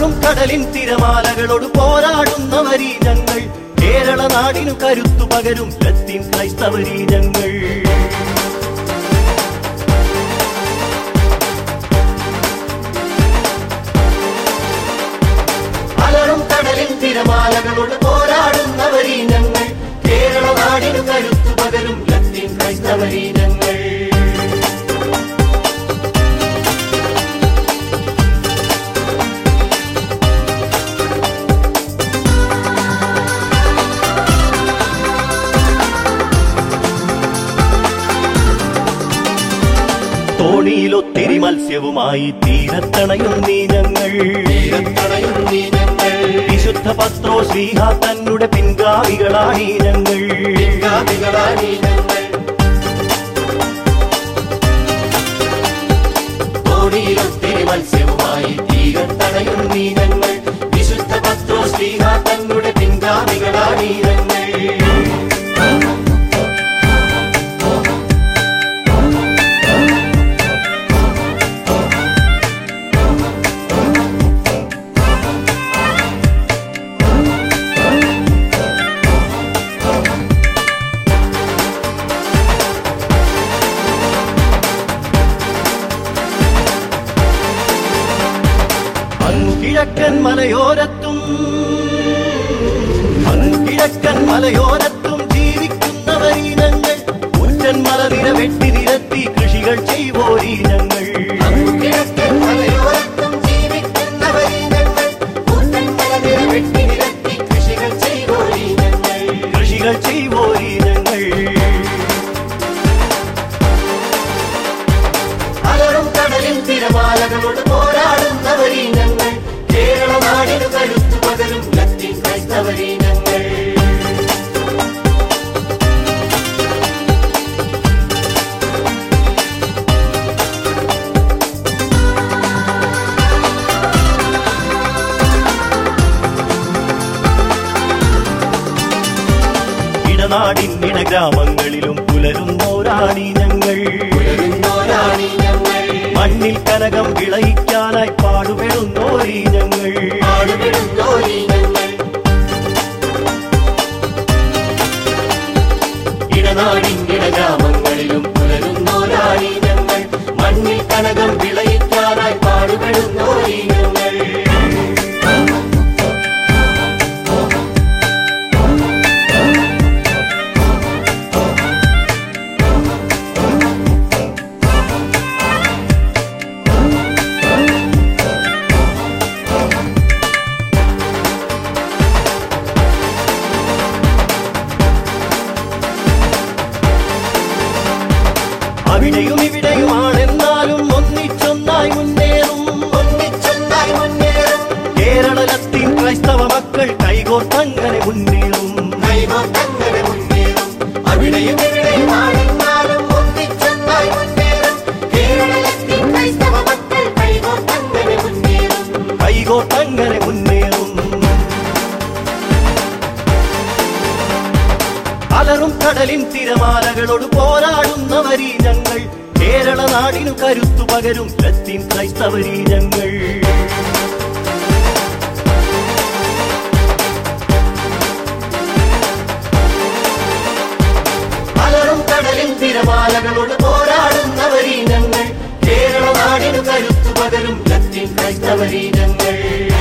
അലറും കടലിൻ തിരമാലകളോട് പോരാടുന്നവരീ ഞങ്ങൾ കേരള നാടിനു കരുത്തു പകരും ലത്തീൻ ക്രൈസ്തവരീ ഞങ്ങൾ അലറും കടലിൻ തിരമാലകളോട് പോരാടുന്നവരീ ഞങ്ങൾ കേരള നാടിനു കരുത്തു പകരും ലത്തീൻ ക്രൈസ്തവരീ ഞങ്ങൾ തോണിയിലൊത്തിരി മത്സ്യവുമായി തീരത്തണയും നീ ഞങ്ങൾ തീരത്തണയും നീ ഞങ്ങൾ വിശുദ്ധ പത്രോ ശ്രീഹ തന്നുടെ പിൻഗാമികളാണീ ഞങ്ങൾ ഗാമികളാണീ ഞങ്ങൾ തോണിയിലൊത്തിരി മത്സ്യവുമായി തീരത്തണയും നീ ഞങ്ങൾ വിശുദ്ധ പത്രോ ശ്രീഹ തങ്ങളുടെ പിൻഗാമികളാണീ ഞങ്ങൾ അങ്ങു കിഴക്കൻ മലയോരത്തും അങ്ങു കിഴക്കൻ മലയോരത്തും ജീവിക്കുന്നവരീ ഞങ്ങൾ ഉച്ചൻ മലനിര വെട്ടി നിരത്തി കൃഷികൾ ചെയ്വോരീ ഞങ്ങൾ കിഴക്കൻ മലയോരത്തും ജീവിക്കുന്നവരീ ഞങ്ങൾ കൂട്ടൻ മലനിര വെട്ടി നിരത്തി കൃഷികൾ ചെയ്തോരീ ഞങ്ങൾ കൃഷികൾ ചെയ്വോരീ ഞങ്ങൾ അലറും കടലിൽ തിരമാലകളോട് പോരാടുന്നവരീ ഞങ്ങൾ കേരള നാടിനു കരുത്തു പകരും ലത്തീൻ ക്രൈസ്തവരീ ഞങ്ങൾ ഇടനാടിൻ ഇടഗ്രാമങ്ങളിലും പുലരുന്നോരാണി ഞങ്ങൾ പുലരുന്നോരാണീ ഞങ്ങൾ മണ്ണിൽ കനകം വിളയിക്കാനായി പാടുപെടുന്നോരീ ഞങ്ങൾ പാടുപെടുന്നോരീ ഞങ്ങൾ ഇടനാടിൻ ഇടഗ്രാമങ്ങളിലും പുലരുന്നോരാണീ ഞങ്ങൾ മണ്ണിൽ കനകം വിളയിക്കാനായി പാടുപെടുന്നോരീ ഞങ്ങൾ അവിടെയും ഇവിടെയുമാണെന്നാലും ഒന്നിച്ചൊന്നായി മുന്നേറും ഒന്നിച്ചൊന്നായി മുന്നേറും കേരള ലത്തീൻ ക്രൈസ്തവ മക്കൾ കൈകോർത്തങ്ങനെ മുന്നേറും കൈകോർത്തങ്ങനെ മുന്നേറും അവിടെയും ഇവിടെയും ആണെന്നാലും ഒന്നിച്ചൊന്നായി മുന്നേറും കേരളത്തിൽ ക്രൈസ്തവ മക്കൾ കൈകോർത്തങ്ങനെ മുന്നേറും കൈകോർത്തങ്ങനെ മുന്നേറും അലറും കടലിൻ തിരമാലകളോട് പോരാടുന്നവരീ ഞങ്ങൾ കേരള നാടിനു കരുത്തു പകരും ലത്തീൻ ക്രൈസ്തവരീ ഞങ്ങൾ അലറും കടലിൻ തിരമാലകളോട് പോരാടുന്നവരീ ഞങ്ങൾ കേരള നാടിനു കരുത്തു പകരും ലത്തീൻ ക്രൈസ്തവരീ ഞങ്ങൾ